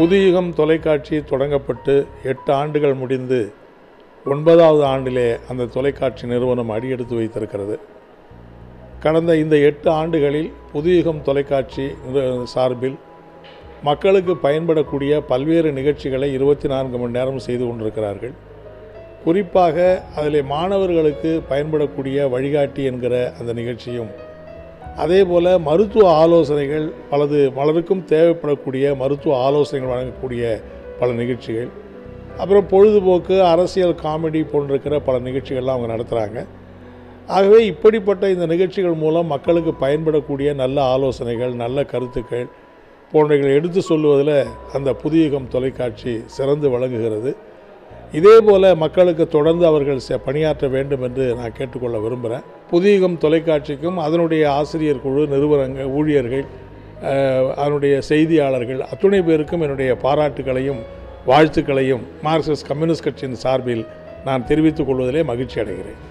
புதுயுகம் தொலைக்காட்சி தொடங்கப்பட்டு எட்டு ஆண்டுகள் முடிந்து ஒன்பதாவது ஆண்டிலே அந்த தொலைக்காட்சி நிறுவனம் அடியெடுத்து வைத்திருக்கிறது கடந்த இந்த எட்டு ஆண்டுகளில் புதுயுகம் தொலைக்காட்சி நிறு- சார்பில் மக்களுக்கு பயன்படக்கூடிய பல்வேறு நிகழ்ச்சிகளை இருபத்தி நான்கு மணி நேரம் செய்து கொண்டிருக்கிறார்கள் குறிப்பாக அதில் மாணவர்களுக்கு பயன்படக்கூடிய வழிகாட்டி என்கிற அந்த நிகழ்ச்சியும் அதே போல் மருத்துவ ஆலோசனைகள் பலது பலருக்கும் தேவைப்படக்கூடிய மருத்துவ ஆலோசனைகள் வழங்கக்கூடிய பல நிகழ்ச்சிகள் அப்புறம் பொழுதுபோக்கு அரசியல் காமெடி போன்றிருக்கிற பல நிகழ்ச்சிகள்லாம் அவங்க நடத்துகிறாங்க ஆகவே இப்படிப்பட்ட இந்த நிகழ்ச்சிகள் மூலம் மக்களுக்கு பயன்படக்கூடிய நல்ல ஆலோசனைகள் நல்ல கருத்துக்கள் போன்றவைகளை எடுத்து சொல்லுவதில் அந்த புதியகம் தொலைக்காட்சி சிறந்து விளங்குகிறது இதே போல மக்களுக்கு தொடர்ந்து அவர்கள் செ- பணியாற்ற வேண்டும் என்று நான் கேட்டுக்கொள்ள விரும்புகிறேன் புதியகம் தொலைக்காட்சிக்கும் அதனுடைய ஆசிரியர் குழு நிறுவனங்கள் ஊழியர்கள் அஹ், அதனுடைய செய்தியாளர்கள் அத்துணை பேருக்கும் என்னுடைய பாராட்டுகளையும் வாழ்த்துக்களையும் மார்க்சிஸ்ட் கம்யூனிஸ்ட் கட்சியின் சார்பில் நான் தெரிவித்துக் கொள்வதிலே மகிழ்ச்சி அடைகிறேன்